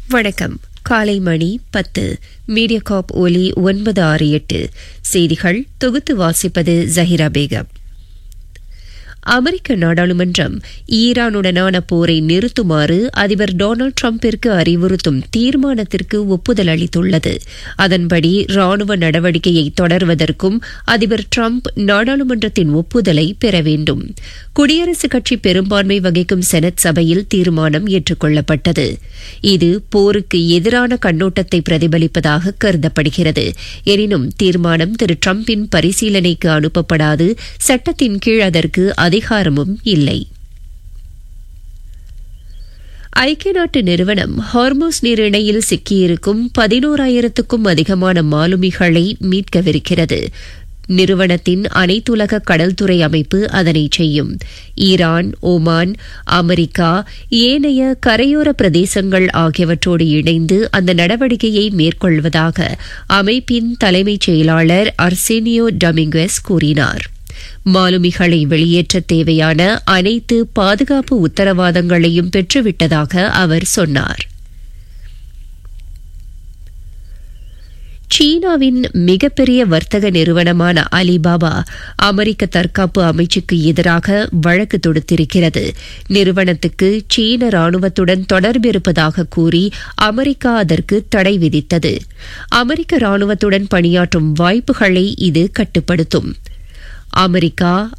வணக்கம் காலை மணி பத்து மீடியாகாப் ஒலி ஒன்பது ஆறு எட்டு செய்திகள் தொகுத்து வாசிப்பது ஜஹிரா பேகம் அமெரிக்க நாடாளுமன்றம் ஈரானுடனான போரை நிறுத்துமாறு அதிபர் டொனால்டு டிரம்பிற்கு அறிவுறுத்தும் தீர்மானத்திற்கு ஒப்புதல் அளித்துள்ளது அதன்படி ராணுவ நடவடிக்கையை தொடர்வதற்கும் அதிபர் டிரம்ப் நாடாளுமன்றத்தின் ஒப்புதலை பெற வேண்டும் குடியரசுக் கட்சி பெரும்பான்மை வகிக்கும் செனட் சபையில் தீர்மானம் ஏற்றுக்கொள்ளப்பட்டது இது போருக்கு எதிரான கண்ணோட்டத்தை பிரதிபலிப்பதாக கருதப்படுகிறது எனினும் தீர்மானம் திரு டிரம்பின் பரிசீலனைக்கு அனுப்பப்படாது சட்டத்தின் கீழ் அதற்கு அதிகாரமும் இல்லை ஐக்கிய நாட்டு நிறுவனம் ஹார்மோஸ் நீரிணையில் சிக்கியிருக்கும் பதினோராயிரத்துக்கும் அதிகமான மாலுமிகளை மீட்கவிருக்கிறது நிறுவனத்தின் அனைத்துலக கடல்துறை அமைப்பு அதனை செய்யும் ஈரான் ஓமான் அமெரிக்கா ஏனைய கரையோர பிரதேசங்கள் ஆகியவற்றோடு இணைந்து அந்த நடவடிக்கையை மேற்கொள்வதாக அமைப்பின் தலைமைச் செயலாளர் அர்சேனியோ டொமிங்குஸ் கூறினார் மாலுமிகளை வெளியேற்ற தேவையான அனைத்து பாதுகாப்பு உத்தரவாதங்களையும் பெற்றுவிட்டதாக அவர் சொன்னார் சீனாவின் மிகப்பெரிய வர்த்தக நிறுவனமான அலிபாபா அமெரிக்க தற்காப்பு அமைச்சுக்கு எதிராக வழக்கு தொடுத்திருக்கிறது நிறுவனத்துக்கு சீன ராணுவத்துடன் தொடர்பு இருப்பதாக கூறி அமெரிக்கா அதற்கு தடை விதித்தது அமெரிக்க ராணுவத்துடன் பணியாற்றும் வாய்ப்புகளை இது கட்டுப்படுத்தும் அமெரிக்கா